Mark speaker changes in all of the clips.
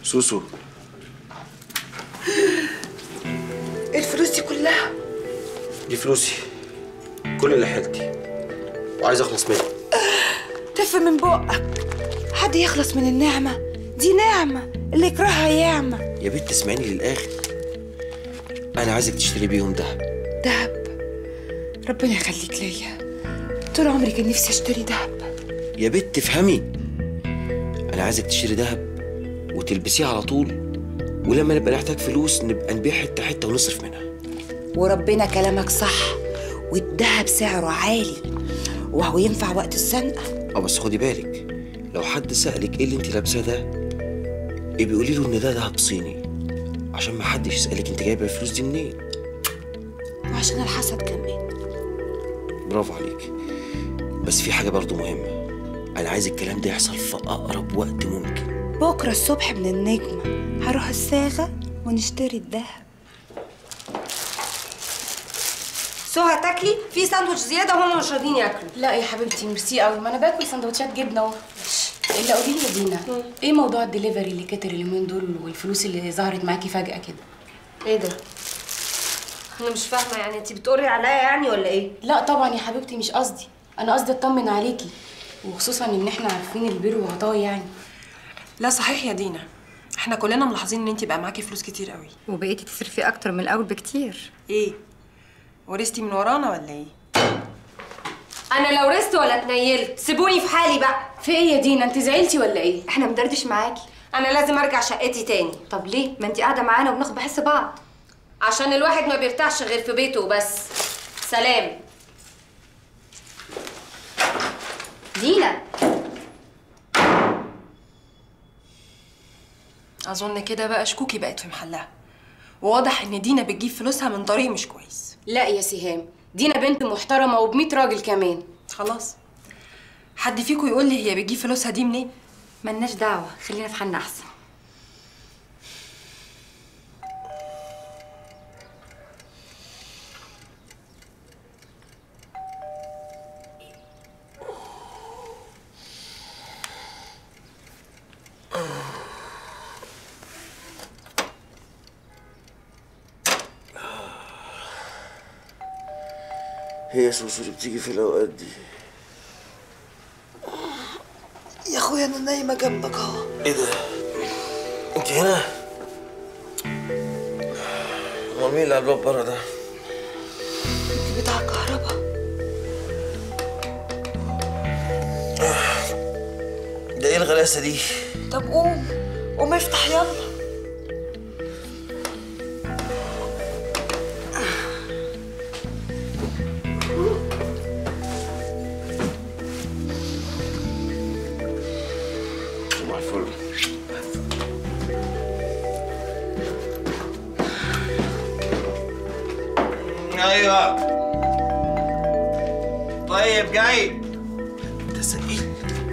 Speaker 1: سوسو
Speaker 2: ايه الفلوس دي كلها
Speaker 1: دي فلوسي كل اللي حيلتي وعايز اخلص منها
Speaker 2: تف من بقك حد يخلص من النعمة دي نعمة اللي يكرهها يعمى
Speaker 1: يا بنت اسمعيني للاخر انا عايزك تشتري بيهم دهب
Speaker 2: دهب ربنا يخليك ليا طول عمري كان نفسي اشتري دهب
Speaker 1: يا بنت افهمي انا عايزك تشتري دهب وتلبسيه على طول ولما نبقى نحتاج فلوس نبقى نبيع حته حته ونصرف منها
Speaker 2: وربنا كلامك صح والدهب سعره عالي وهو ينفع وقت الزنقة
Speaker 1: اه بس خدي بالك لو حد سألك ايه اللي انت لابساه ده ايه بيقولي له ان ده دهب صيني عشان ما حدش يسألك انت جايبه الفلوس دي منين
Speaker 2: وعشان الحسد كمان
Speaker 1: برافو عليك بس في حاجه برضو مهمه انا عايز الكلام ده يحصل في اقرب وقت ممكن
Speaker 2: بكرة الصبح من النجمة هروح الصاغة ونشتري الدهب
Speaker 3: سهى تاكلي في ساندوتش زياده وهم مش راضيين ياكلوا
Speaker 4: لا يا حبيبتي ميرسي قوي ما انا باكل سندوتشات جبنه اهو الا قولي لي يا دينا ايه موضوع الدليفري اللي كتر اليومين دول والفلوس اللي ظهرت معاكي فجاه كده
Speaker 3: ايه ده انا مش فاهمه يعني انت بتقري عليا يعني ولا ايه
Speaker 4: لا طبعا يا حبيبتي مش قصدي انا قصدي اطمن عليكي وخصوصا ان احنا عارفين البر وغطاه يعني
Speaker 5: لا صحيح يا دينا احنا كلنا ملاحظين ان انت بقى معاكي فلوس كتير قوي
Speaker 6: وبقيتي تصرفي اكتر من الاول بكتير
Speaker 5: ايه ورثتي من ورانا ولا ايه
Speaker 3: انا لو رست ولا اتنيلت سيبوني في حالي بقى
Speaker 4: في ايه يا دينا انت زعلتي ولا ايه
Speaker 6: احنا مدردش معاكي
Speaker 3: انا لازم ارجع شقتي تاني
Speaker 6: طب ليه ما انت قاعده معانا وبناخد بحس بعض
Speaker 3: عشان الواحد ما بيرتاحش غير في بيته وبس سلام
Speaker 6: دينا
Speaker 5: اظن كده بقى شكوكي بقت في محلها وواضح ان دينا بتجيب فلوسها من طريق مش كويس
Speaker 4: لا يا سهام دينا بنت محترمه وب راجل كمان
Speaker 5: خلاص حد فيكم يقول لي هي بتجيب فلوسها دي منين
Speaker 6: ملناش دعوه خلينا في حالنا احسن
Speaker 1: هي سوسو اللي بتيجي في الاوقات دي
Speaker 2: يا اخويا انا نايمة جنبك اهو
Speaker 1: ايه ده انت هنا هو مين اللي على الباب بره ده
Speaker 2: بتاع كهربا
Speaker 1: ده ايه الغلاسه دي
Speaker 2: طب قوم قوم افتح يلا
Speaker 1: صباح الفل ايوه طيب جاي انت سئيل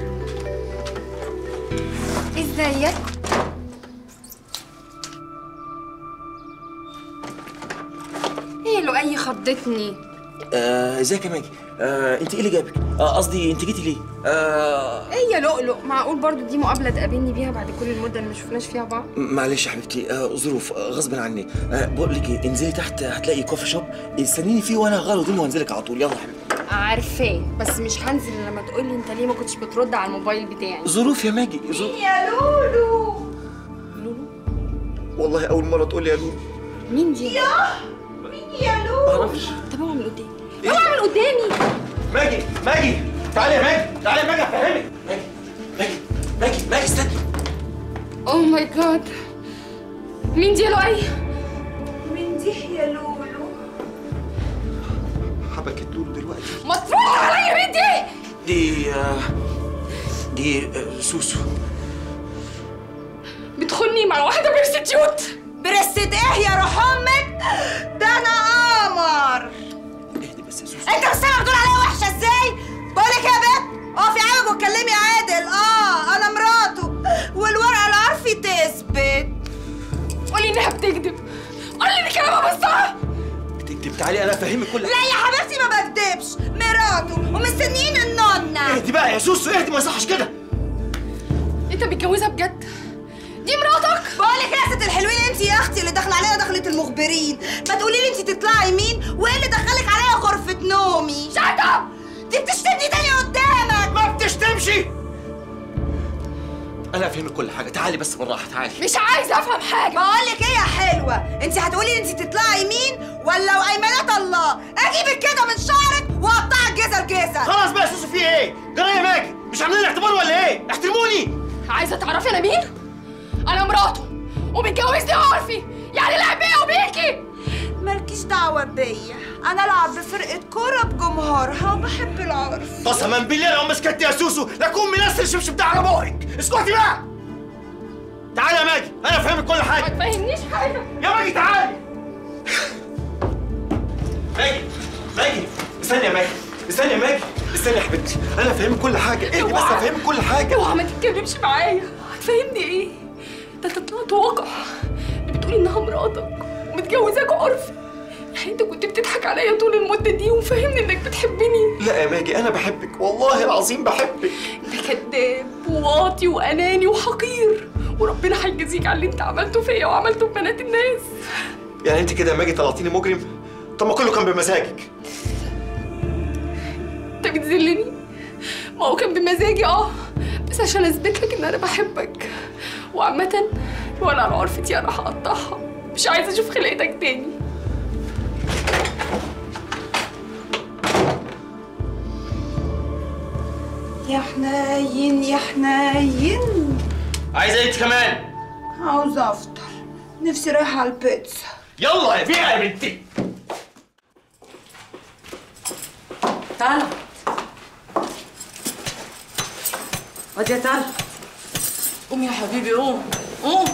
Speaker 6: ازيك ايه لؤي خضتني
Speaker 1: آه، ازيك يا ماجي آه، انت ايه اللي جابك آه، قصدي انت جيتي ليه آه،
Speaker 6: ايه يا لؤلؤ معقول برضو دي مقابله تقابلني بيها بعد كل المده اللي ما شفناش فيها بعض
Speaker 1: معلش يا حبيبتي آه، ظروف آه، غصب عني آه، بقول لك ايه انزلي تحت هتلاقي كوفي شوب استنيني فيه وانا هغير هدومي وانزلك على طول يلا يا حبيبتي
Speaker 6: عارفاه بس مش هنزل إلا لما تقولي انت ليه ما كنتش بترد على الموبايل بتاعي
Speaker 1: ظروف يا ماجي ظروف
Speaker 2: يا لولو
Speaker 1: والله اول مره تقول لي يا لولو
Speaker 6: مين دي
Speaker 2: مين يا لولو
Speaker 1: معرفش
Speaker 6: طب اوعى من قدامي اوعى من قدامي
Speaker 1: ماجي ماجي تعالي يا ماجي تعالي يا ماجي افهمك ماجي ماجي ماجي ماجي استني
Speaker 6: اوه ماي جاد مين دي يا لؤي
Speaker 2: مين دي يا لولو
Speaker 1: حبكت لولو دلوقتي
Speaker 6: ما ترد عليا مين دي
Speaker 1: دي آه، دي آه، سوسو
Speaker 6: بتخوني مع واحده بيرستيوت
Speaker 2: برست ايه يا روح امك ده انا قمر
Speaker 1: اهدي بس يا سوسو
Speaker 2: انت مش سامع بتقول عليا وحشه ازاي بقولك يا بنت اقفي عامل واتكلمي عادل اه انا مراته والورقه العرفي تثبت
Speaker 6: قولي انها بتكذب قولي ان كلامها بس صح
Speaker 1: بتكتب تعالي انا افهمك كل
Speaker 2: لا يا حبيبتي ما بكدبش مراته ومستنيين النونه
Speaker 1: اهدي بقى يا سوسو اهدي ما يصحش كده
Speaker 6: انت متجوزها بجد دي مراتك
Speaker 2: بقول لك يا ست الحلوين انت يا اختي اللي داخله علينا دخلة المخبرين ما تقولي لي انت تطلعي مين وايه اللي دخلك عليا غرفة نومي
Speaker 6: شات اب
Speaker 2: دي بتشتمني تاني قدامك
Speaker 1: ما بتشتمش انا افهمك كل حاجه تعالي بس بالراحه تعالي
Speaker 6: مش عايزه افهم حاجه
Speaker 2: بقول لك ايه يا حلوه انت هتقولي لي انت تطلعي مين ولا وايمانات الله اجيبك كده من شعرك واقطعك جزر جزر
Speaker 1: خلاص بقى يا سوسو في ايه؟ جرى يا ماجد مش عاملين لي اعتبار ولا ايه؟ احترموني
Speaker 6: عايزه تعرفي انا مين انا مراته ومتجوزني عرفي يعني لعب بيا وبيكي
Speaker 2: مالكيش دعوه بيا انا العب بفرقه كوره بجمهورها وبحب العرف
Speaker 1: قسما بالله لو مسكت يا سوسو لاكون منسل الشبشب ده على بوقك اسكتي بقى تعالي يا ماجد انا افهمك كل
Speaker 6: ما
Speaker 1: حاجه
Speaker 6: تفهمنيش حاجه
Speaker 1: يا ماجد تعالي ماجد ماجد استني يا ماجد استني يا ماجد استني يا حبيبتي انا افهمك كل حاجه اهدي بس افهمك كل حاجه
Speaker 6: اوعى ما تتكلمش معايا هتفهمني ايه ده انت طلعت واقع بتقولي انها مراتك ومتجوزاك عرفي يعني انت كنت بتضحك عليا طول المده دي ومفهمني انك بتحبني
Speaker 1: لا يا ماجي انا بحبك والله العظيم بحبك
Speaker 6: انت كذاب وواطي واناني وحقير وربنا هيجازيك على اللي انت عملته فيا وعملته ببنات الناس
Speaker 1: يعني انت كده يا ماجي طلعتيني مجرم طب ما كله كان بمزاجك
Speaker 6: انت بتذلني ما هو كان بمزاجي اه بس عشان اثبت لك ان انا بحبك وعامة ولا على عرفتي انا هقطعها مش عايزه اشوف خلقتك تاني
Speaker 2: يا حنين يا حنين
Speaker 1: عايزه ايه انت كمان
Speaker 2: عاوزه افطر نفسي رايحه على البيتزا
Speaker 1: يلا يا بيع يا بنتي
Speaker 7: طلع واد يا طلع قوم يا حبيبي قوم قوم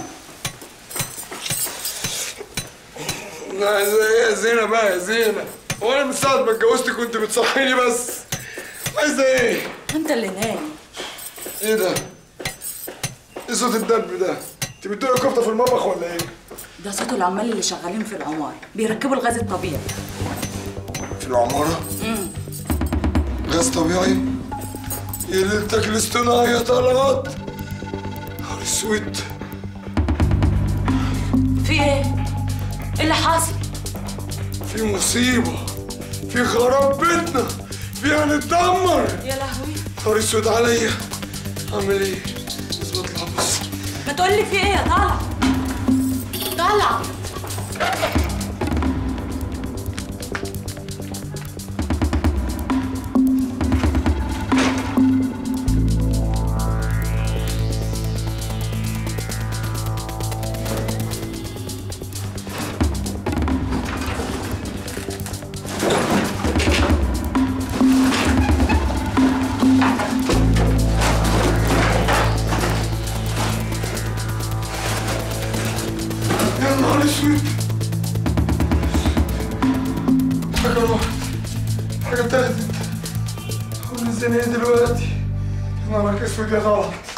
Speaker 8: لا عايزة ايه يا زينة بقى يا زينة هو انا من ساعة ما اتجوزت كنت بتصحيني بس عايزة ايه؟
Speaker 7: انت اللي نايم
Speaker 8: ايه ده؟ ايه صوت الدب ده؟ انت بتدوقي كفتة في المطبخ ولا ايه؟
Speaker 7: ده صوت العمال اللي شغالين في العمارة بيركبوا الغاز الطبيعي
Speaker 8: في العمارة؟ غاز طبيعي؟ يا ليلتك الاصطناعي يا طلعت نهار اسود
Speaker 7: في ايه؟ ايه اللي حاصل؟
Speaker 8: في مصيبة في خراب بيتنا في هنتدمر
Speaker 7: يا لهوي
Speaker 8: نهار اسود عليا اعمل ايه؟ لازم اطلع بص
Speaker 7: ما تقول لي في ايه يا طلع؟ طلع
Speaker 8: يا نهار اسود حاجة راحت حاجة اتاخدت هقول ازاي ايه دلوقتي يا نهارك اسود يا غلط